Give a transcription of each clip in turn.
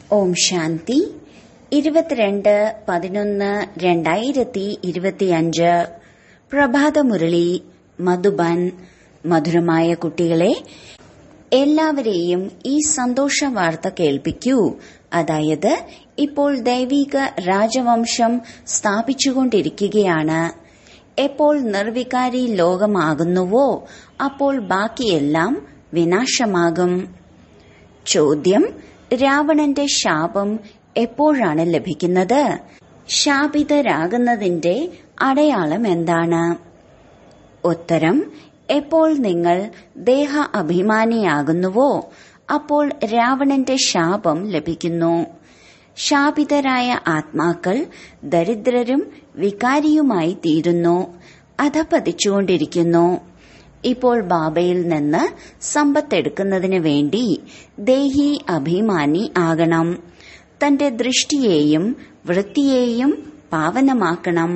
ഓം ശാന്തി ഇരുപത്തിരണ്ട് പതിനൊന്ന് രണ്ടായിരത്തി ഇരുപത്തിയഞ്ച് പ്രഭാതമുരളി മധുബൻ മധുരമായ കുട്ടികളെ എല്ലാവരെയും ഈ സന്തോഷ വാർത്ത കേൾപ്പിക്കൂ അതായത് ഇപ്പോൾ ദൈവിക രാജവംശം സ്ഥാപിച്ചുകൊണ്ടിരിക്കുകയാണ് എപ്പോൾ നിർവികാരി ലോകമാകുന്നുവോ അപ്പോൾ ബാക്കിയെല്ലാം വിനാശമാകും ചോദ്യം രാവണന്റെ ശാപം എപ്പോഴാണ് ലഭിക്കുന്നത് ശാപിതരാകുന്നതിന്റെ അടയാളം എന്താണ് ഉത്തരം എപ്പോൾ നിങ്ങൾ ദേഹ അഭിമാനിയാകുന്നുവോ അപ്പോൾ രാവണന്റെ ശാപം ലഭിക്കുന്നു ശാപിതരായ ആത്മാക്കൾ ദരിദ്രരും വികാരിയുമായി തീരുന്നു അധപതിച്ചുകൊണ്ടിരിക്കുന്നു ഇപ്പോൾ ബാബയിൽ നിന്ന് സമ്പത്തെടുക്കുന്നതിന് വേണ്ടി ദേഹി അഭിമാനി ആകണം തന്റെ ദൃഷ്ടിയെയും വൃത്തിയെയും പാവനമാക്കണം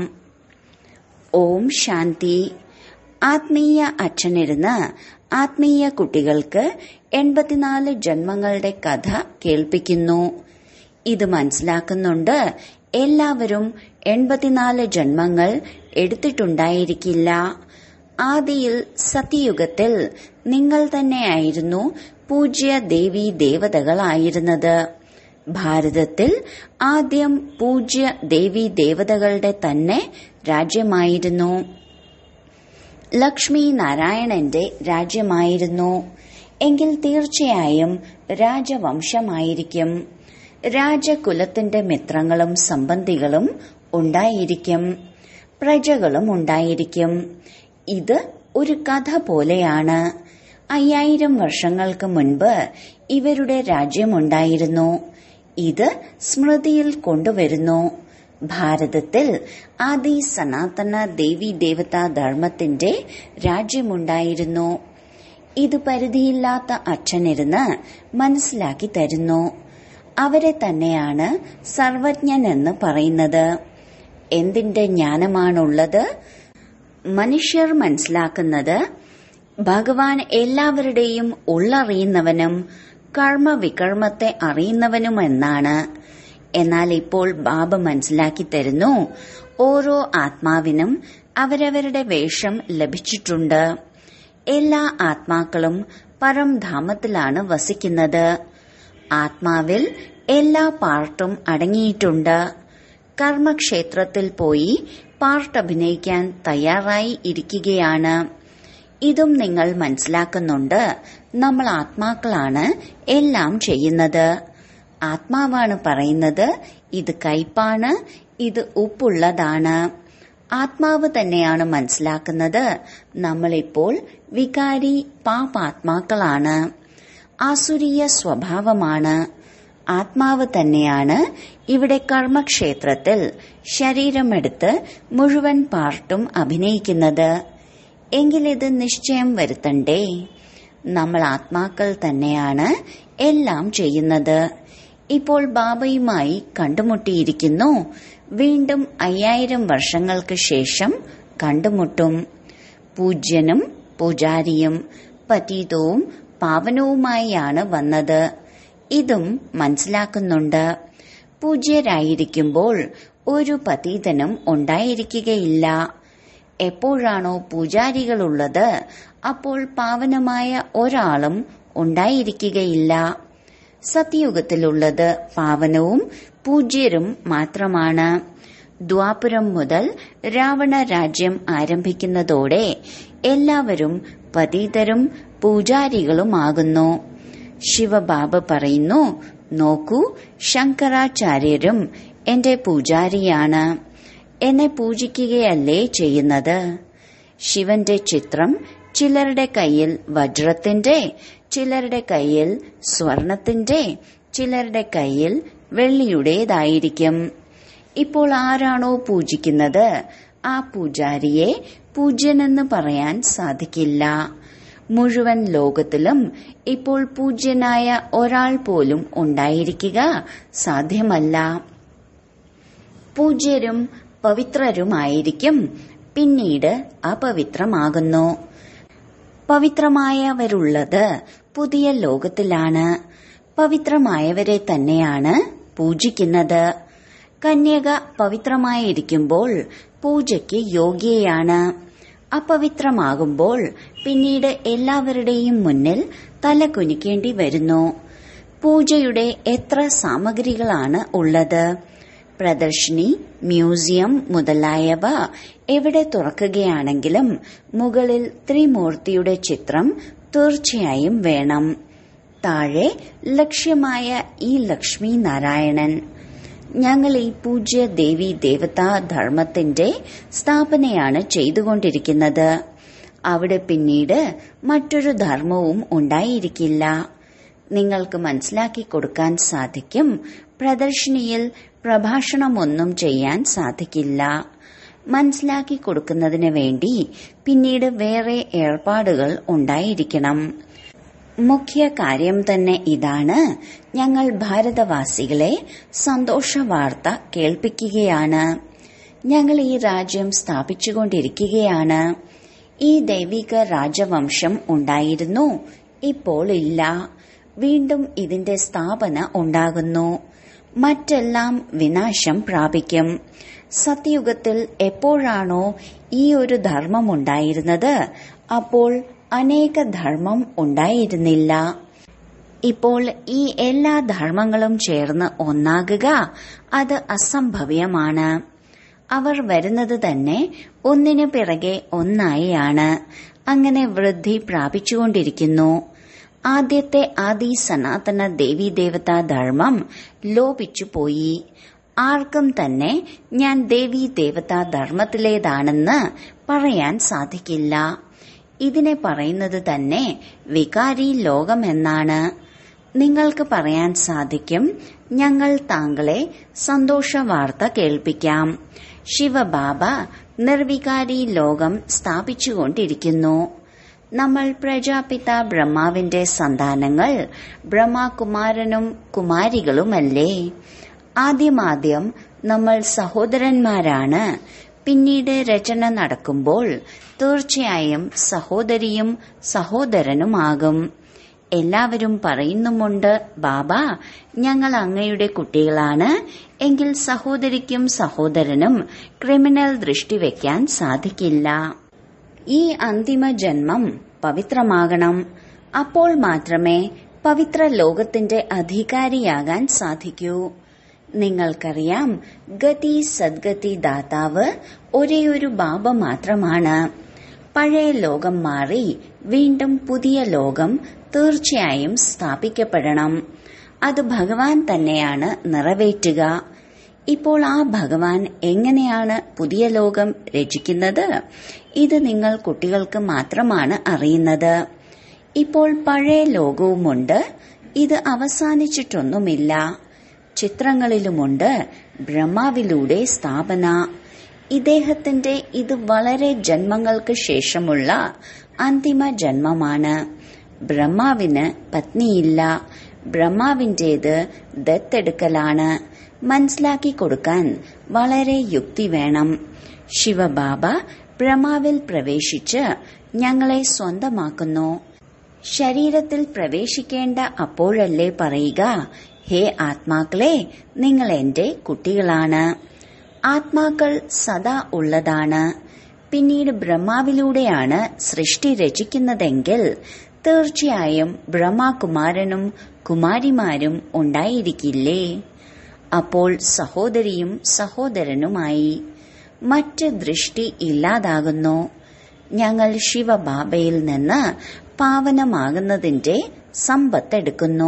ഓം ശാന്തി ആത്മീയ അച്ഛനിരുന്ന് ആത്മീയ കുട്ടികൾക്ക് എൺപത്തിനാല് ജന്മങ്ങളുടെ കഥ കേൾപ്പിക്കുന്നു ഇത് മനസ്സിലാക്കുന്നുണ്ട് എല്ലാവരും എൺപത്തിനാല് ജന്മങ്ങൾ എടുത്തിട്ടുണ്ടായിരിക്കില്ല ആദിയിൽ സത്യയുഗത്തിൽ നിങ്ങൾ തന്നെയായിരുന്നു പൂജ്യ ദേവി ദേവതകളായിരുന്നത് ഭാരതത്തിൽ ആദ്യം പൂജ്യ ദേവി ദേവതകളുടെ തന്നെ രാജ്യമായിരുന്നു ലക്ഷ്മി നാരായണന്റെ രാജ്യമായിരുന്നു എങ്കിൽ തീർച്ചയായും രാജവംശമായിരിക്കും രാജകുലത്തിന്റെ മിത്രങ്ങളും സംബന്ധികളും ഉണ്ടായിരിക്കും പ്രജകളും ഉണ്ടായിരിക്കും ഇത് ഒരു കഥ പോലെയാണ് അയ്യായിരം വർഷങ്ങൾക്ക് മുൻപ് ഇവരുടെ രാജ്യമുണ്ടായിരുന്നു ഇത് സ്മൃതിയിൽ കൊണ്ടുവരുന്നു ഭാരതത്തിൽ ആദി സനാതന ദേവി ദേവതാ ധർമ്മത്തിന്റെ രാജ്യമുണ്ടായിരുന്നു ഇത് പരിധിയില്ലാത്ത അച്ഛനിരുന്ന് മനസ്സിലാക്കി തരുന്നു അവരെ തന്നെയാണ് സർവജ്ഞനെന്ന് പറയുന്നത് എന്തിന്റെ ജ്ഞാനമാണുള്ളത് മനുഷ്യർ മനസ്സിലാക്കുന്നത് ഭഗവാൻ എല്ലാവരുടെയും ഉള്ളറിയുന്നവനും കർമ്മവികർമ്മത്തെ അറിയുന്നവനുമെന്നാണ് എന്നാൽ ഇപ്പോൾ ബാബ മനസ്സിലാക്കി തരുന്നു ഓരോ ആത്മാവിനും അവരവരുടെ വേഷം ലഭിച്ചിട്ടുണ്ട് എല്ലാ ആത്മാക്കളും പരംധാമത്തിലാണ് വസിക്കുന്നത് ആത്മാവിൽ എല്ലാ പാർട്ടും അടങ്ങിയിട്ടുണ്ട് കർമ്മക്ഷേത്രത്തിൽ പോയി പാർട്ട് അഭിനയിക്കാൻ തയ്യാറായി ഇരിക്കുകയാണ് ഇതും നിങ്ങൾ മനസ്സിലാക്കുന്നുണ്ട് നമ്മൾ ആത്മാക്കളാണ് എല്ലാം ചെയ്യുന്നത് ആത്മാവാണ് പറയുന്നത് ഇത് കയ്പാണ് ഇത് ഉപ്പുള്ളതാണ് ആത്മാവ് തന്നെയാണ് മനസ്സിലാക്കുന്നത് നമ്മളിപ്പോൾ വികാരി പാപാത്മാക്കളാണ് ആസുരീയ സ്വഭാവമാണ് ആത്മാവ് തന്നെയാണ് ഇവിടെ കർമ്മക്ഷേത്രത്തിൽ ശരീരമെടുത്ത് മുഴുവൻ പാർട്ടും അഭിനയിക്കുന്നത് എങ്കിലിത് നിശ്ചയം വരുത്തണ്ടേ നമ്മൾ ആത്മാക്കൾ തന്നെയാണ് എല്ലാം ചെയ്യുന്നത് ഇപ്പോൾ ബാബയുമായി കണ്ടുമുട്ടിയിരിക്കുന്നു വീണ്ടും അയ്യായിരം വർഷങ്ങൾക്ക് ശേഷം കണ്ടുമുട്ടും പൂജ്യനും പൂജാരിയും പതീതവും പാവനവുമായാണ് വന്നത് ഇതും മനസ്സിലാക്കുന്നുണ്ട് പൂജ്യരായിരിക്കുമ്പോൾ ഒരു പതീതനും ഉണ്ടായിരിക്കുകയില്ല എപ്പോഴാണോ പൂജാരികളുള്ളത് അപ്പോൾ പാവനമായ ഒരാളും ഉണ്ടായിരിക്കുകയില്ല സത്യയുഗത്തിലുള്ളത് പാവനവും പൂജ്യരും മാത്രമാണ് ദ്വാപുരം മുതൽ രാവണ രാജ്യം ആരംഭിക്കുന്നതോടെ എല്ലാവരും പതീതരും പൂജാരികളുമാകുന്നു ശിവബാബ പറയുന്നു നോക്കൂ ശങ്കരാചാര്യരും എന്റെ പൂജാരിയാണ് എന്നെ പൂജിക്കുകയല്ലേ ചെയ്യുന്നത് ശിവന്റെ ചിത്രം ചിലരുടെ കയ്യിൽ വജ്രത്തിന്റെ ചിലരുടെ കയ്യിൽ സ്വർണത്തിന്റെ ചിലരുടെ കയ്യിൽ വെള്ളിയുടേതായിരിക്കും ഇപ്പോൾ ആരാണോ പൂജിക്കുന്നത് ആ പൂജാരിയെ പൂജ്യനെന്ന് പറയാൻ സാധിക്കില്ല മുഴുവൻ ലോകത്തിലും ഇപ്പോൾ പൂജ്യനായ ഒരാൾ പോലും ഉണ്ടായിരിക്കുക സാധ്യമല്ല പൂജ്യരും പവിത്രരുമായിരിക്കും പിന്നീട് അപവിത്രമാകുന്നു പവിത്രമായവരുള്ളത് പുതിയ ലോകത്തിലാണ് പവിത്രമായവരെ തന്നെയാണ് പൂജിക്കുന്നത് കന്യക പവിത്രമായിരിക്കുമ്പോൾ പൂജയ്ക്ക് യോഗ്യയാണ് അപവിത്രമാകുമ്പോൾ പിന്നീട് എല്ലാവരുടെയും മുന്നിൽ തല കുനിക്കേണ്ടി വരുന്നു പൂജയുടെ എത്ര സാമഗ്രികളാണ് ഉള്ളത് പ്രദർശിനി മ്യൂസിയം മുതലായവ എവിടെ തുറക്കുകയാണെങ്കിലും മുകളിൽ ത്രിമൂർത്തിയുടെ ചിത്രം തീർച്ചയായും വേണം താഴെ ലക്ഷ്യമായ ഈ ലക്ഷ്മി നാരായണൻ ഞങ്ങൾ ഈ പൂജ്യ ദേവി ദേവതാ ധർമ്മത്തിന്റെ സ്ഥാപനയാണ് ചെയ്തുകൊണ്ടിരിക്കുന്നത് അവിടെ പിന്നീട് മറ്റൊരു ധർമ്മവും ഉണ്ടായിരിക്കില്ല നിങ്ങൾക്ക് മനസ്സിലാക്കി കൊടുക്കാൻ സാധിക്കും പ്രദർശിനിയിൽ പ്രഭാഷണമൊന്നും ചെയ്യാൻ സാധിക്കില്ല മനസ്സിലാക്കി കൊടുക്കുന്നതിന് വേണ്ടി പിന്നീട് വേറെ ഏർപ്പാടുകൾ ഉണ്ടായിരിക്കണം മുഖ്യ കാര്യം തന്നെ ഇതാണ് ഞങ്ങൾ ഭാരതവാസികളെ സന്തോഷ വാർത്ത കേൾപ്പിക്കുകയാണ് ഞങ്ങൾ ഈ രാജ്യം സ്ഥാപിച്ചുകൊണ്ടിരിക്കുകയാണ് ഈ ദൈവിക രാജവംശം ഉണ്ടായിരുന്നു ഇപ്പോൾ ഇല്ല വീണ്ടും ഇതിന്റെ സ്ഥാപന ഉണ്ടാകുന്നു മറ്റെല്ലാം വിനാശം പ്രാപിക്കും സത്യയുഗത്തിൽ എപ്പോഴാണോ ഈ ഒരു ധർമ്മം ഉണ്ടായിരുന്നത് അപ്പോൾ അനേക ധർമ്മം ഉണ്ടായിരുന്നില്ല ഇപ്പോൾ ഈ എല്ലാ ധർമ്മങ്ങളും ചേർന്ന് ഒന്നാകുക അത് അസംഭവ്യമാണ് അവർ വരുന്നത് തന്നെ ഒന്നിനു പിറകെ ഒന്നായാണ് അങ്ങനെ വൃദ്ധി പ്രാപിച്ചുകൊണ്ടിരിക്കുന്നു ആദ്യത്തെ ആദി സനാതന ദേവീദേവതാ ധർമ്മം ലോപിച്ചുപോയി ആർക്കും തന്നെ ഞാൻ ദേവീ ദേവതാ ധർമ്മത്തിലേതാണെന്ന് പറയാൻ സാധിക്കില്ല ഇതിനെ പറയുന്നത് തന്നെ വികാരി ലോകമെന്നാണ് നിങ്ങൾക്ക് പറയാൻ സാധിക്കും ഞങ്ങൾ താങ്കളെ സന്തോഷ വാർത്ത കേൾപ്പിക്കാം ശിവബാബ നിർവികാരി ലോകം സ്ഥാപിച്ചുകൊണ്ടിരിക്കുന്നു നമ്മൾ പ്രജാപിത ബ്രഹ്മാവിന്റെ സന്താനങ്ങൾ ബ്രഹ്മകുമാരനും കുമാരികളുമല്ലേ ആദ്യമാദ്യം നമ്മൾ സഹോദരന്മാരാണ് പിന്നീട് രചന നടക്കുമ്പോൾ തീർച്ചയായും സഹോദരിയും സഹോദരനുമാകും എല്ലാവരും പറയുന്നുമുണ്ട് ബാബ ഞങ്ങൾ അങ്ങയുടെ കുട്ടികളാണ് എങ്കിൽ സഹോദരിക്കും സഹോദരനും ക്രിമിനൽ ദൃഷ്ടി വെക്കാൻ സാധിക്കില്ല ഈ അന്തിമ ജന്മം പവിത്രമാകണം അപ്പോൾ മാത്രമേ പവിത്ര ലോകത്തിന്റെ അധികാരിയാകാൻ സാധിക്കൂ നിങ്ങൾക്കറിയാം ഗതി സദ്ഗതി ദാതാവ് ഒരേയൊരു ബാബ മാത്രമാണ് പഴയ ലോകം മാറി വീണ്ടും പുതിയ ലോകം തീർച്ചയായും സ്ഥാപിക്കപ്പെടണം അത് ഭഗവാൻ തന്നെയാണ് നിറവേറ്റുക ഇപ്പോൾ ആ ഭഗവാൻ എങ്ങനെയാണ് പുതിയ ലോകം രചിക്കുന്നത് ഇത് നിങ്ങൾ കുട്ടികൾക്ക് മാത്രമാണ് അറിയുന്നത് ഇപ്പോൾ പഴയ ലോകവുമുണ്ട് ഇത് അവസാനിച്ചിട്ടൊന്നുമില്ല ചിത്രങ്ങളിലുമുണ്ട് ബ്രഹ്മാവിലൂടെ സ്ഥാപന ഇദ്ദേഹത്തിന്റെ ഇത് വളരെ ജന്മങ്ങൾക്ക് ശേഷമുള്ള അന്തിമ ജന്മമാണ് ബ്രഹ്മാവിന് പത്നിയില്ല ബ്രഹ്മാവിന്റേത് ദത്തെടുക്കലാണ് മനസ്സിലാക്കി കൊടുക്കാൻ വളരെ യുക്തി വേണം ശിവബാബ ബ്രഹ്മാവിൽ പ്രവേശിച്ച് ഞങ്ങളെ സ്വന്തമാക്കുന്നു ശരീരത്തിൽ പ്രവേശിക്കേണ്ട അപ്പോഴല്ലേ പറയുക ഹേ ആത്മാക്കളെ നിങ്ങൾ എന്റെ കുട്ടികളാണ് ആത്മാക്കൾ സദാ ഉള്ളതാണ് പിന്നീട് ബ്രഹ്മാവിലൂടെയാണ് സൃഷ്ടി രചിക്കുന്നതെങ്കിൽ തീർച്ചയായും ബ്രഹ്മകുമാരനും കുമാരിമാരും ഉണ്ടായിരിക്കില്ലേ അപ്പോൾ സഹോദരിയും സഹോദരനുമായി മറ്റ് ദൃഷ്ടി ഇല്ലാതാകുന്നു ഞങ്ങൾ ശിവബാബയിൽ നിന്ന് പാവനമാകുന്നതിന്റെ സമ്പത്തെടുക്കുന്നു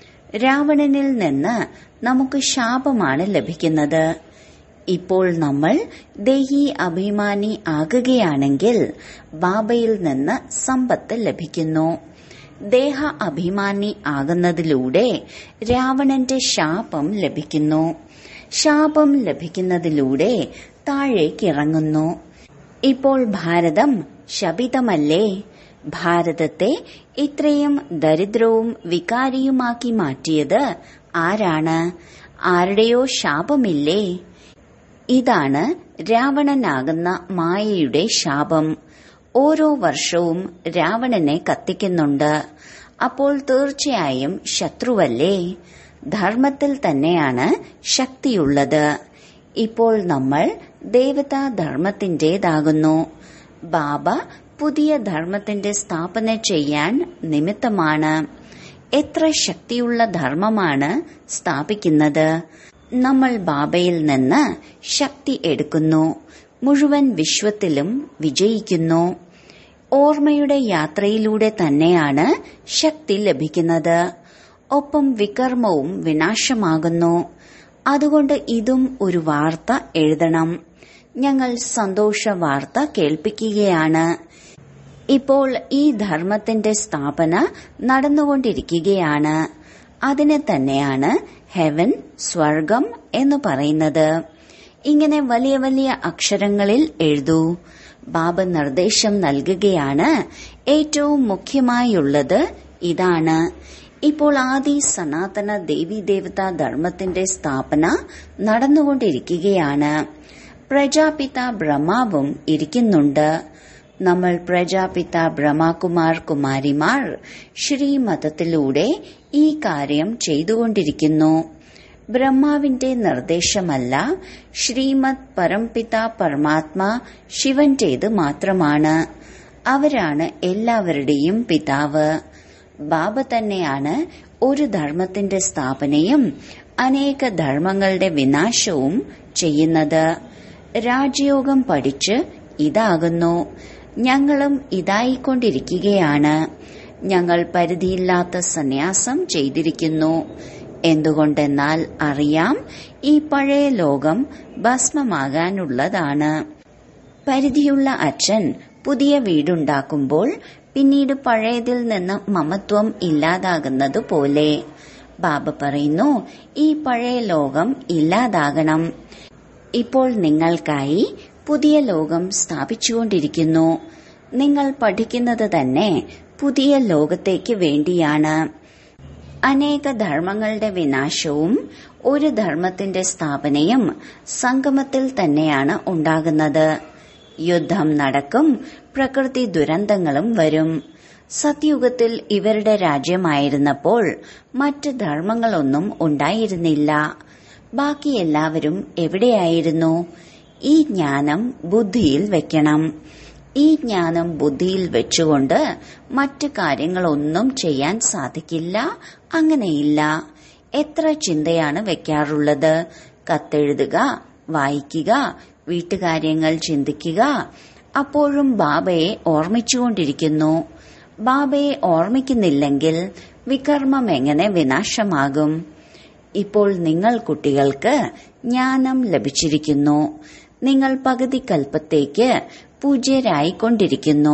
രാവണനിൽ നിന്ന് നമുക്ക് ശാപമാണ് ലഭിക്കുന്നത് ഇപ്പോൾ നമ്മൾ ദേഹി അഭിമാനി ആകുകയാണെങ്കിൽ ബാബയിൽ നിന്ന് സമ്പത്ത് ലഭിക്കുന്നു ദേഹ അഭിമാനി ആകുന്നതിലൂടെ രാവണന്റെ ശാപം ലഭിക്കുന്നു ശാപം ലഭിക്കുന്നതിലൂടെ താഴേക്കിറങ്ങുന്നു ഇപ്പോൾ ഭാരതം ശപിതമല്ലേ ഭാരതത്തെ ഇത്രയും ദരിദ്രവും വികാരിയുമാക്കി മാറ്റിയത് ആരാണ് ആരുടെയോ ശാപമില്ലേ ഇതാണ് രാവണനാകുന്ന മായയുടെ ശാപം ഓരോ വർഷവും രാവണനെ കത്തിക്കുന്നുണ്ട് അപ്പോൾ തീർച്ചയായും ശത്രുവല്ലേ ധർമ്മത്തിൽ തന്നെയാണ് ശക്തിയുള്ളത് ഇപ്പോൾ നമ്മൾ ദേവതാ ധർമ്മത്തിന്റേതാകുന്നു ബാബ പുതിയ ധർമ്മത്തിന്റെ സ്ഥാപന ചെയ്യാൻ നിമിത്തമാണ് എത്ര ശക്തിയുള്ള ധർമ്മമാണ് സ്ഥാപിക്കുന്നത് നമ്മൾ ബാബയിൽ നിന്ന് ശക്തി എടുക്കുന്നു മുഴുവൻ വിശ്വത്തിലും വിജയിക്കുന്നു ഓർമ്മയുടെ യാത്രയിലൂടെ തന്നെയാണ് ശക്തി ലഭിക്കുന്നത് ഒപ്പം വികർമ്മവും വിനാശമാകുന്നു അതുകൊണ്ട് ഇതും ഒരു വാർത്ത എഴുതണം ഞങ്ങൾ സന്തോഷ വാർത്ത കേൾപ്പിക്കുകയാണ് ഇപ്പോൾ ഈ ധർമ്മത്തിന്റെ സ്ഥാപന നടന്നുകൊണ്ടിരിക്കുകയാണ് അതിനെ തന്നെയാണ് ഹെവൻ സ്വർഗം എന്ന് പറയുന്നത് ഇങ്ങനെ വലിയ വലിയ അക്ഷരങ്ങളിൽ എഴുതൂ ബാബ നിർദ്ദേശം നൽകുകയാണ് ഏറ്റവും മുഖ്യമായുള്ളത് ഇതാണ് ഇപ്പോൾ ആദി സനാതന ദേവീദേവതാ ധർമ്മത്തിന്റെ സ്ഥാപന നടന്നുകൊണ്ടിരിക്കുകയാണ് പ്രജാപിത ബ്രഹ്മാവും ഇരിക്കുന്നുണ്ട് നമ്മൾ പ്രജാപിത ബ്രഹ്മകുമാർ കുമാരിമാർ ശ്രീമതത്തിലൂടെ ഈ കാര്യം ചെയ്തുകൊണ്ടിരിക്കുന്നു ബ്രഹ്മാവിന്റെ നിർദ്ദേശമല്ല ശ്രീമത് പരംപിത പരമാത്മാ ശിവന്റേത് മാത്രമാണ് അവരാണ് എല്ലാവരുടെയും പിതാവ് ബാബ തന്നെയാണ് ഒരു ധർമ്മത്തിന്റെ സ്ഥാപനയും അനേക ധർമ്മങ്ങളുടെ വിനാശവും ചെയ്യുന്നത് രാജയോഗം പഠിച്ച് ഇതാകുന്നു ഞങ്ങളും ഇതായിക്കൊണ്ടിരിക്കുകയാണ് ഞങ്ങൾ പരിധിയില്ലാത്ത സന്യാസം ചെയ്തിരിക്കുന്നു എന്തുകൊണ്ടെന്നാൽ അറിയാം ഈ പഴയ ലോകം ഭസ്മമാകാനുള്ളതാണ് പരിധിയുള്ള അച്ഛൻ പുതിയ വീടുണ്ടാക്കുമ്പോൾ പിന്നീട് പഴയതിൽ നിന്ന് മമത്വം ഇല്ലാതാകുന്നത് പോലെ ബാബ പറയുന്നു ഈ പഴയ ലോകം ഇല്ലാതാകണം ഇപ്പോൾ നിങ്ങൾക്കായി പുതിയ ലോകം സ്ഥാപിച്ചുകൊണ്ടിരിക്കുന്നു നിങ്ങൾ പഠിക്കുന്നത് തന്നെ പുതിയ ലോകത്തേക്ക് വേണ്ടിയാണ് അനേക ധർമ്മങ്ങളുടെ വിനാശവും ഒരു ധർമ്മത്തിന്റെ സ്ഥാപനയും സംഗമത്തിൽ തന്നെയാണ് ഉണ്ടാകുന്നത് യുദ്ധം നടക്കും പ്രകൃതി ദുരന്തങ്ങളും വരും സത്യുഗത്തിൽ ഇവരുടെ രാജ്യമായിരുന്നപ്പോൾ മറ്റ് ധർമ്മങ്ങളൊന്നും ഉണ്ടായിരുന്നില്ല ബാക്കി എല്ലാവരും എവിടെയായിരുന്നു ഈ ജ്ഞാനം ബുദ്ധിയിൽ വെക്കണം ഈ ജ്ഞാനം ബുദ്ധിയിൽ വെച്ചുകൊണ്ട് മറ്റു കാര്യങ്ങളൊന്നും ചെയ്യാൻ സാധിക്കില്ല അങ്ങനെയില്ല എത്ര ചിന്തയാണ് വെക്കാറുള്ളത് കത്തെഴുതുക വായിക്കുക വീട്ടുകാര്യങ്ങൾ ചിന്തിക്കുക അപ്പോഴും ബാബയെ ഓർമ്മിച്ചുകൊണ്ടിരിക്കുന്നു ബാബയെ ഓർമ്മിക്കുന്നില്ലെങ്കിൽ വികർമ്മം എങ്ങനെ വിനാശമാകും ഇപ്പോൾ നിങ്ങൾ കുട്ടികൾക്ക് ജ്ഞാനം ലഭിച്ചിരിക്കുന്നു നിങ്ങൾ പകുതി കൽപ്പത്തേക്ക് പൂജ്യരായിക്കൊണ്ടിരിക്കുന്നു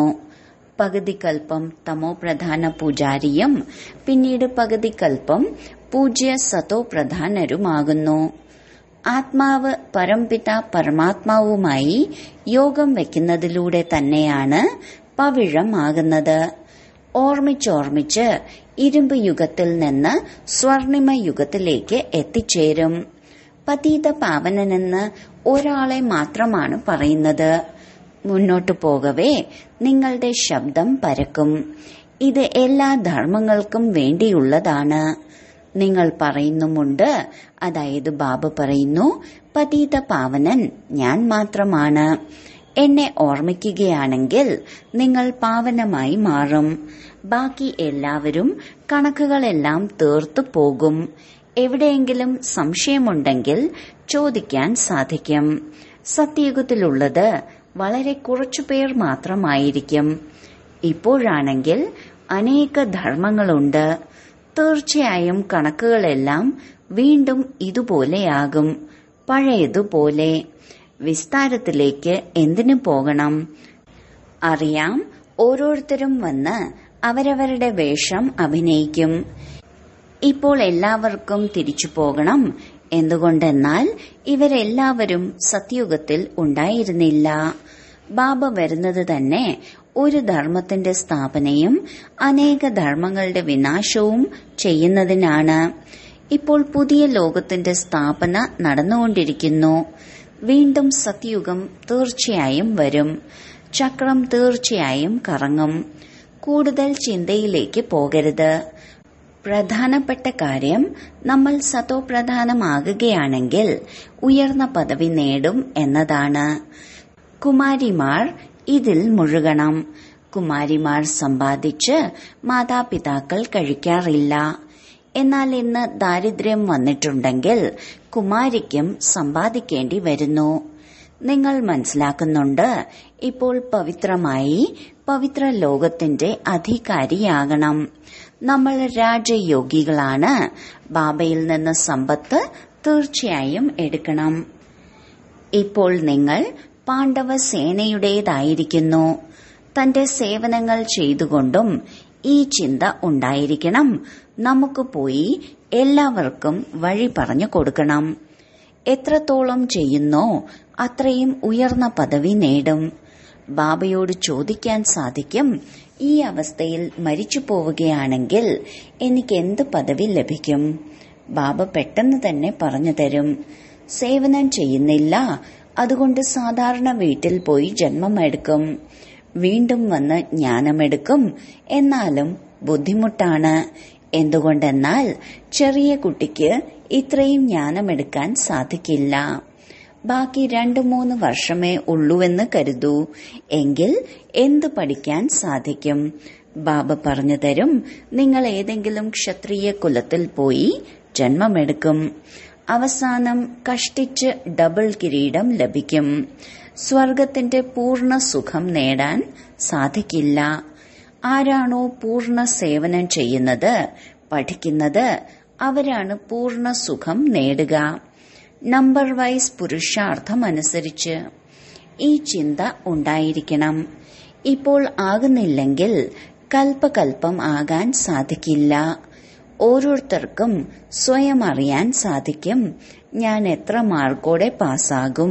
പകുതി കൽപ്പം തമോ പ്രധാന പൂജാരിയും പിന്നീട് പകുതി കൽപ്പം പൂജ്യ സതോ പ്രധാനരുമാകുന്നു ആത്മാവ് പരംപിത പരമാത്മാവുമായി യോഗം വെക്കുന്നതിലൂടെ തന്നെയാണ് പവിഴമാകുന്നത് ഓർമ്മിച്ചോർമ്മിച്ച് ഇരുമ്പ് യുഗത്തിൽ നിന്ന് സ്വർണിമ യുഗത്തിലേക്ക് എത്തിച്ചേരും പതീത പാവനനെന്ന് ഒരാളെ മാത്രമാണ് പറയുന്നത് മുന്നോട്ടു പോകവേ നിങ്ങളുടെ ശബ്ദം പരക്കും ഇത് എല്ലാ ധർമ്മങ്ങൾക്കും വേണ്ടിയുള്ളതാണ് നിങ്ങൾ പറയുന്നുമുണ്ട് അതായത് ബാബ പറയുന്നു പതീത പാവനൻ ഞാൻ മാത്രമാണ് എന്നെ ഓർമ്മിക്കുകയാണെങ്കിൽ നിങ്ങൾ പാവനമായി മാറും ബാക്കി എല്ലാവരും കണക്കുകളെല്ലാം തീർത്തു പോകും എവിടെയെങ്കിലും സംശയമുണ്ടെങ്കിൽ ചോദിക്കാൻ സാധിക്കും സത്യയുഗത്തിലുള്ളത് വളരെ കുറച്ചുപേർ മാത്രമായിരിക്കും ഇപ്പോഴാണെങ്കിൽ അനേക ധർമ്മങ്ങളുണ്ട് തീർച്ചയായും കണക്കുകളെല്ലാം വീണ്ടും ഇതുപോലെയാകും പഴയതുപോലെ വിസ്താരത്തിലേക്ക് എന്തിനു പോകണം അറിയാം ഓരോരുത്തരും വന്ന് അവരവരുടെ വേഷം അഭിനയിക്കും ഇപ്പോൾ എല്ലാവർക്കും തിരിച്ചു പോകണം എന്തുകൊണ്ടെന്നാൽ ഇവരെല്ലാവരും സത്യുഗത്തിൽ ഉണ്ടായിരുന്നില്ല ബാബ വരുന്നത് തന്നെ ഒരു ധർമ്മത്തിന്റെ സ്ഥാപനയും അനേക ധർമ്മങ്ങളുടെ വിനാശവും ചെയ്യുന്നതിനാണ് ഇപ്പോൾ പുതിയ ലോകത്തിന്റെ സ്ഥാപന നടന്നുകൊണ്ടിരിക്കുന്നു വീണ്ടും സത്യുഗം തീർച്ചയായും വരും ചക്രം തീർച്ചയായും കറങ്ങും കൂടുതൽ ചിന്തയിലേക്ക് പോകരുത് പ്രധാനപ്പെട്ട കാര്യം നമ്മൾ സതോ പ്രധാനമാകുകയാണെങ്കിൽ ഉയർന്ന പദവി നേടും എന്നതാണ് കുമാരിമാർ ഇതിൽ മുഴുകണം കുമാരിമാർ സമ്പാദിച്ച് മാതാപിതാക്കൾ കഴിക്കാറില്ല എന്നാൽ ഇന്ന് ദാരിദ്ര്യം വന്നിട്ടുണ്ടെങ്കിൽ കുമാരിക്കും സമ്പാദിക്കേണ്ടി വരുന്നു നിങ്ങൾ മനസ്സിലാക്കുന്നുണ്ട് ഇപ്പോൾ പവിത്രമായി പവിത്ര ലോകത്തിന്റെ അധികാരിയാകണം നമ്മൾ രാജയോഗികളാണ് ബാബയിൽ നിന്ന് സമ്പത്ത് തീർച്ചയായും എടുക്കണം ഇപ്പോൾ നിങ്ങൾ പാണ്ഡവ സേനയുടേതായിരിക്കുന്നു തന്റെ സേവനങ്ങൾ ചെയ്തുകൊണ്ടും ഈ ചിന്ത ഉണ്ടായിരിക്കണം നമുക്ക് പോയി എല്ലാവർക്കും വഴി പറഞ്ഞു കൊടുക്കണം എത്രത്തോളം ചെയ്യുന്നോ അത്രയും ഉയർന്ന പദവി നേടും ബാബയോട് ചോദിക്കാൻ സാധിക്കും ഈ അവസ്ഥയിൽ മരിച്ചു പോവുകയാണെങ്കിൽ എനിക്ക് എന്ത് പദവി ലഭിക്കും ബാബ പെട്ടെന്ന് തന്നെ പറഞ്ഞു തരും സേവനം ചെയ്യുന്നില്ല അതുകൊണ്ട് സാധാരണ വീട്ടിൽ പോയി ജന്മമെടുക്കും വീണ്ടും വന്ന് ജ്ഞാനമെടുക്കും എന്നാലും ബുദ്ധിമുട്ടാണ് എന്തുകൊണ്ടെന്നാൽ ചെറിയ കുട്ടിക്ക് ഇത്രയും ജ്ഞാനമെടുക്കാൻ സാധിക്കില്ല ബാക്കി രണ്ടു മൂന്ന് വർഷമേ ഉള്ളൂവെന്ന് കരുതൂ എങ്കിൽ എന്ത് പഠിക്കാൻ സാധിക്കും ബാബ പറഞ്ഞു തരും നിങ്ങൾ ഏതെങ്കിലും ക്ഷത്രിയ കുലത്തിൽ പോയി ജന്മമെടുക്കും അവസാനം കഷ്ടിച്ച് ഡബിൾ കിരീടം ലഭിക്കും സ്വർഗത്തിന്റെ പൂർണ്ണ സുഖം നേടാൻ സാധിക്കില്ല ആരാണോ പൂർണ്ണ സേവനം ചെയ്യുന്നത് പഠിക്കുന്നത് അവരാണ് പൂർണ്ണ സുഖം നേടുക നമ്പർ വൈസ് പുരുഷാർത്ഥം അനുസരിച്ച് ഈ ചിന്ത ഉണ്ടായിരിക്കണം ഇപ്പോൾ ആകുന്നില്ലെങ്കിൽ കൽപ്പകൽപ്പം ആകാൻ സാധിക്കില്ല ഓരോരുത്തർക്കും സ്വയം അറിയാൻ സാധിക്കും ഞാൻ എത്ര മാർക്കോടെ പാസ്സാകും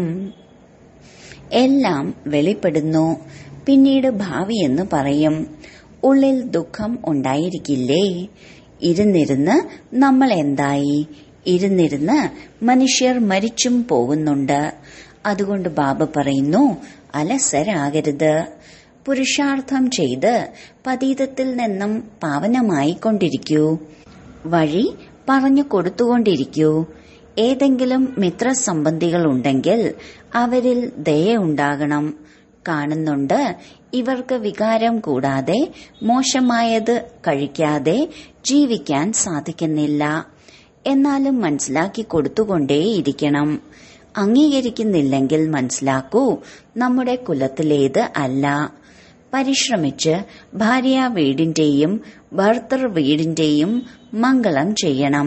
എല്ലാം വെളിപ്പെടുന്നു പിന്നീട് ഭാവി എന്ന് പറയും ഉള്ളിൽ ദുഃഖം ഉണ്ടായിരിക്കില്ലേ ഇരുന്നിരുന്ന് നമ്മൾ എന്തായി ഇരുന്നിരുന്ന് മനുഷ്യർ മരിച്ചും പോകുന്നുണ്ട് അതുകൊണ്ട് ബാബ പറയുന്നു അലസരാകരുത് പുരുഷാർത്ഥം ചെയ്ത് പതീതത്തിൽ നിന്നും പാവനമായിക്കൊണ്ടിരിക്കൂ വഴി പറഞ്ഞു കൊടുത്തുകൊണ്ടിരിക്കൂ ഏതെങ്കിലും മിത്രസംബന്ധികൾ ഉണ്ടെങ്കിൽ അവരിൽ ദയുണ്ടാകണം കാണുന്നുണ്ട് ഇവർക്ക് വികാരം കൂടാതെ മോശമായത് കഴിക്കാതെ ജീവിക്കാൻ സാധിക്കുന്നില്ല എന്നാലും മനസ്സിലാക്കി കൊടുത്തുകൊണ്ടേയിരിക്കണം അംഗീകരിക്കുന്നില്ലെങ്കിൽ മനസ്സിലാക്കൂ നമ്മുടെ കുലത്തിലേത് അല്ല പരിശ്രമിച്ച് ഭാര്യ വീടിന്റെയും ഭർത്തൃ വീടിന്റെയും മംഗളം ചെയ്യണം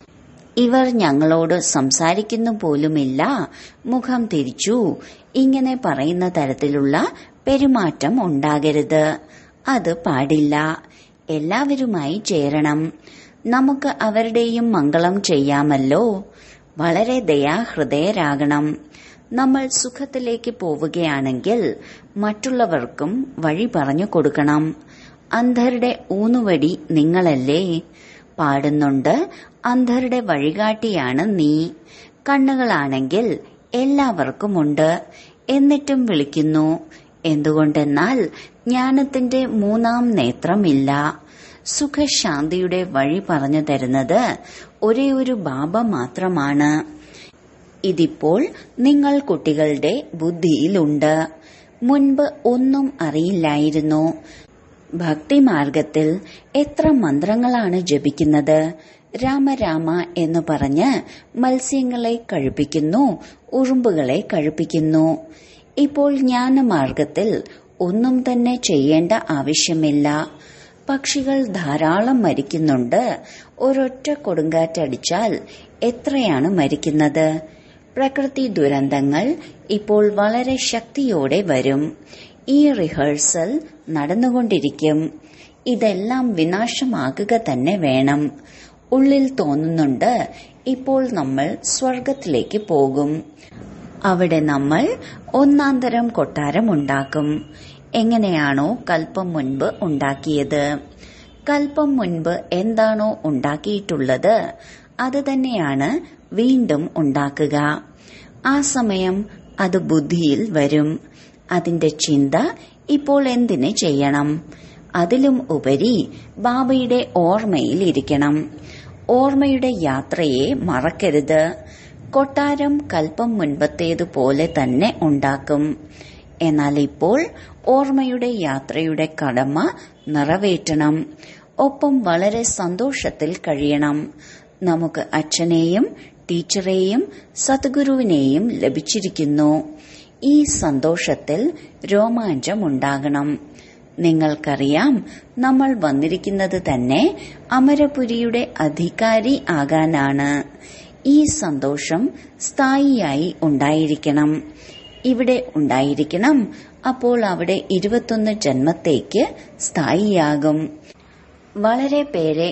ഇവർ ഞങ്ങളോട് സംസാരിക്കുന്നു പോലുമില്ല മുഖം തിരിച്ചു ഇങ്ങനെ പറയുന്ന തരത്തിലുള്ള പെരുമാറ്റം ഉണ്ടാകരുത് അത് പാടില്ല എല്ലാവരുമായി ചേരണം നമുക്ക് അവരുടെയും മംഗളം ചെയ്യാമല്ലോ വളരെ ദയാഹൃദയരാകണം നമ്മൾ സുഖത്തിലേക്ക് പോവുകയാണെങ്കിൽ മറ്റുള്ളവർക്കും വഴി പറഞ്ഞു കൊടുക്കണം അന്ധരുടെ ഊന്നുവടി നിങ്ങളല്ലേ പാടുന്നുണ്ട് അന്ധരുടെ വഴികാട്ടിയാണ് നീ കണ്ണുകളാണെങ്കിൽ എല്ലാവർക്കുമുണ്ട് എന്നിട്ടും വിളിക്കുന്നു എന്തുകൊണ്ടെന്നാൽ ജ്ഞാനത്തിന്റെ മൂന്നാം നേത്രമില്ല സുഖശാന്തിയുടെ വഴി പറഞ്ഞു തരുന്നത് ഒരേ ഒരു ബാബ മാത്രമാണ് ഇതിപ്പോൾ നിങ്ങൾ കുട്ടികളുടെ ബുദ്ധിയിലുണ്ട് മുൻപ് ഒന്നും അറിയില്ലായിരുന്നു ഭക്തിമാർഗത്തിൽ എത്ര മന്ത്രങ്ങളാണ് ജപിക്കുന്നത് രാമരാമ എന്ന് പറഞ്ഞ് മത്സ്യങ്ങളെ കഴിപ്പിക്കുന്നു ഉറുമ്പുകളെ കഴിപ്പിക്കുന്നു ഇപ്പോൾ ജ്ഞാനമാർഗത്തിൽ ഒന്നും തന്നെ ചെയ്യേണ്ട ആവശ്യമില്ല പക്ഷികൾ ധാരാളം മരിക്കുന്നുണ്ട് ഒരൊറ്റ കൊടുങ്കാറ്റടിച്ചാൽ എത്രയാണ് മരിക്കുന്നത് പ്രകൃതി ദുരന്തങ്ങൾ ഇപ്പോൾ വളരെ ശക്തിയോടെ വരും ഈ റിഹേഴ്സൽ നടന്നുകൊണ്ടിരിക്കും ഇതെല്ലാം വിനാശമാകുക തന്നെ വേണം ഉള്ളിൽ തോന്നുന്നുണ്ട് ഇപ്പോൾ നമ്മൾ സ്വർഗത്തിലേക്ക് പോകും അവിടെ നമ്മൾ ഒന്നാന്തരം കൊട്ടാരം ഉണ്ടാക്കും എങ്ങനെയാണോ കൽപ്പം മുൻപ് ഉണ്ടാക്കിയത് കൽപ്പം മുൻപ് എന്താണോ ഉണ്ടാക്കിയിട്ടുള്ളത് അത് തന്നെയാണ് വീണ്ടും ഉണ്ടാക്കുക ആ സമയം അത് ബുദ്ധിയിൽ വരും അതിന്റെ ചിന്ത ഇപ്പോൾ എന്തിന് ചെയ്യണം അതിലും ഉപരി ബാബയുടെ ഓർമ്മയിൽ ഇരിക്കണം ഓർമ്മയുടെ യാത്രയെ മറക്കരുത് കൊട്ടാരം കൽപ്പം മുൻപത്തേതുപോലെ തന്നെ ഉണ്ടാക്കും എന്നാൽ ഇപ്പോൾ ഓർമ്മയുടെ യാത്രയുടെ കടമ നിറവേറ്റണം ഒപ്പം വളരെ സന്തോഷത്തിൽ കഴിയണം നമുക്ക് അച്ഛനെയും ടീച്ചറെയും സദ്ഗുരുവിനെയും ലഭിച്ചിരിക്കുന്നു ഈ സന്തോഷത്തിൽ രോമാഞ്ചമുണ്ടാകണം നിങ്ങൾക്കറിയാം നമ്മൾ വന്നിരിക്കുന്നത് തന്നെ അമരപുരിയുടെ അധികാരി ആകാനാണ് ഈ സന്തോഷം സ്ഥായിയായി ഉണ്ടായിരിക്കണം ഇവിടെ ഉണ്ടായിരിക്കണം അപ്പോൾ അവിടെ ഇരുപത്തൊന്ന് ജന്മത്തേക്ക് സ്ഥായിയാകും വളരെ പേരെ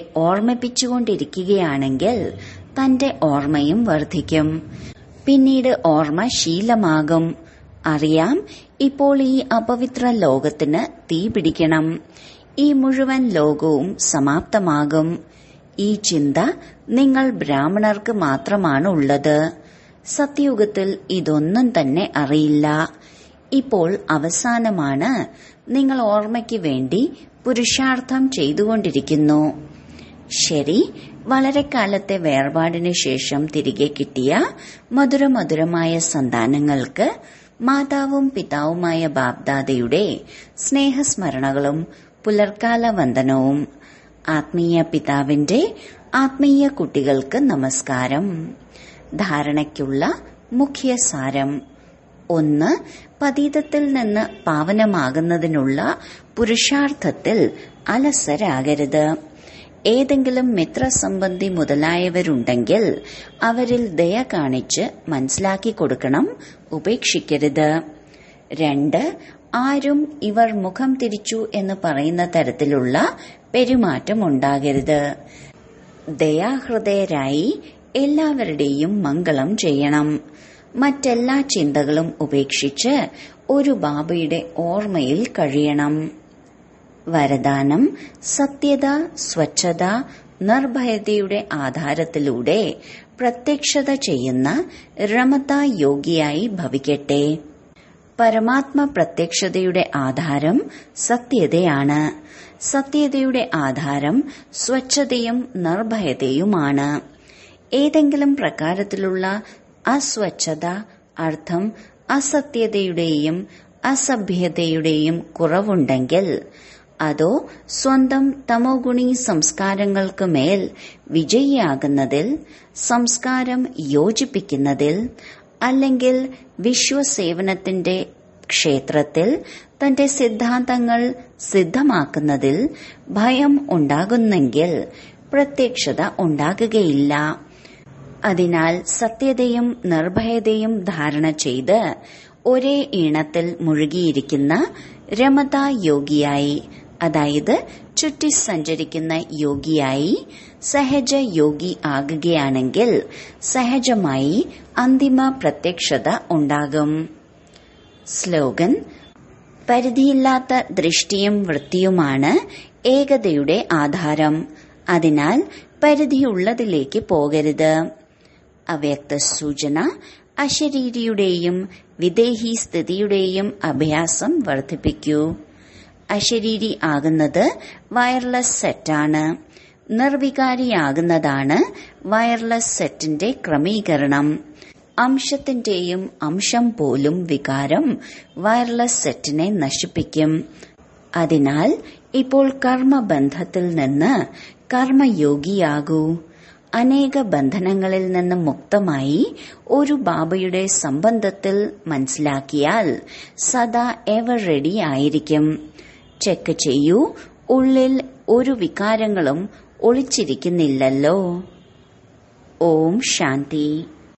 ഓർമ്മിപ്പിച്ചുകൊണ്ടിരിക്കുകയാണെങ്കിൽ തന്റെ ഓർമ്മയും വർദ്ധിക്കും പിന്നീട് ഓർമ്മ ശീലമാകും അറിയാം ഇപ്പോൾ ഈ അപവിത്ര ലോകത്തിന് തീ പിടിക്കണം ഈ മുഴുവൻ ലോകവും സമാപ്തമാകും ഈ ചിന്ത നിങ്ങൾ ബ്രാഹ്മണർക്ക് മാത്രമാണ് ഉള്ളത് സത്യയുഗത്തിൽ ഇതൊന്നും തന്നെ അറിയില്ല ഇപ്പോൾ അവസാനമാണ് നിങ്ങൾ ഓർമ്മയ്ക്ക് വേണ്ടി പുരുഷാർത്ഥം ചെയ്തുകൊണ്ടിരിക്കുന്നു ശരി വളരെ കാലത്തെ വേർപാടിന് ശേഷം തിരികെ കിട്ടിയ മധുരമധുരമായ സന്താനങ്ങൾക്ക് മാതാവും പിതാവുമായ ബാബ്ദാദയുടെ സ്നേഹസ്മരണകളും പുലർക്കാല വന്ദനവും ആത്മീയ പിതാവിന്റെ ആത്മീയ കുട്ടികൾക്ക് നമസ്കാരം ധാരണയ്ക്കുള്ള മുഖ്യ സാരം ഒന്ന് പതീതത്തിൽ നിന്ന് പാവനമാകുന്നതിനുള്ള പുരുഷാർത്ഥത്തിൽ അലസരാകരുത് ഏതെങ്കിലും മിത്രസംബന്ധി മുതലായവരുണ്ടെങ്കിൽ അവരിൽ ദയ കാണിച്ച് മനസ്സിലാക്കി കൊടുക്കണം ഉപേക്ഷിക്കരുത് രണ്ട് ആരും ഇവർ മുഖം തിരിച്ചു എന്ന് പറയുന്ന തരത്തിലുള്ള പെരുമാറ്റം ഉണ്ടാകരുത് ദയാഹൃദയരായി എല്ലാവരുടെയും മംഗളം ചെയ്യണം മറ്റെല്ലാ ചിന്തകളും ഉപേക്ഷിച്ച് ഒരു ബാബയുടെ ഓർമ്മയിൽ കഴിയണം വരദാനം സത്യത സ്വച്ഛത നിർഭയതയുടെ ആധാരത്തിലൂടെ പ്രത്യക്ഷത ചെയ്യുന്ന രമത യോഗിയായി ഭവിക്കട്ടെ പരമാത്മ പ്രത്യക്ഷതയുടെ ആധാരം സത്യതയാണ് സത്യതയുടെ ആധാരം സ്വച്ഛതയും നിർഭയതയുമാണ് ഏതെങ്കിലും പ്രകാരത്തിലുള്ള അസ്വച്ഛത അർത്ഥം അസത്യതയുടെയും അസഭ്യതയുടെയും കുറവുണ്ടെങ്കിൽ അതോ സ്വന്തം തമോഗുണി സംസ്കാരങ്ങൾക്ക് മേൽ വിജയിയാകുന്നതിൽ സംസ്കാരം യോജിപ്പിക്കുന്നതിൽ അല്ലെങ്കിൽ വിശ്വസേവനത്തിന്റെ ക്ഷേത്രത്തിൽ തന്റെ സിദ്ധാന്തങ്ങൾ സിദ്ധമാക്കുന്നതിൽ ഭയം ഉണ്ടാകുന്നെങ്കിൽ പ്രത്യക്ഷത ഉണ്ടാകുകയില്ല അതിനാൽ സത്യതയും നിർഭയതയും ധാരണ ചെയ്ത് ഒരേ ഈണത്തിൽ മുഴുകിയിരിക്കുന്ന രമത യോഗിയായി അതായത് ചുറ്റി സഞ്ചരിക്കുന്ന യോഗിയായി സഹജ യോഗി ആകുകയാണെങ്കിൽ സഹജമായി അന്തിമ പ്രത്യക്ഷത ഉണ്ടാകും സ്ലോഗൻ പരിധിയില്ലാത്ത ദൃഷ്ടിയും വൃത്തിയുമാണ് ഏകതയുടെ ആധാരം അതിനാൽ പരിധിയുള്ളതിലേക്ക് പോകരുത് അവ്യക്ത സൂചന അശരീരിയുടെയും വിദേഹി സ്ഥിതിയുടെയും അഭ്യാസം വർദ്ധിപ്പിക്കൂ അശരീരി ആകുന്നത് വയർലെസ് സെറ്റാണ് നിർവികാരിയാകുന്നതാണ് വയർലെസ് സെറ്റിന്റെ ക്രമീകരണം അംശത്തിന്റെയും അംശം പോലും വികാരം വയർലെസ് സെറ്റിനെ നശിപ്പിക്കും അതിനാൽ ഇപ്പോൾ കർമ്മബന്ധത്തിൽ നിന്ന് കർമ്മയോഗിയാകൂ അനേക ബന്ധനങ്ങളിൽ നിന്ന് മുക്തമായി ഒരു ബാബയുടെ സംബന്ധത്തിൽ മനസ്സിലാക്കിയാൽ സദാ എവർ റെഡി ആയിരിക്കും ചെക്ക് ചെയ്യൂ ഉള്ളിൽ ഒരു വികാരങ്ങളും ഒളിച്ചിരിക്കുന്നില്ലല്ലോ ഓം ശാന്തി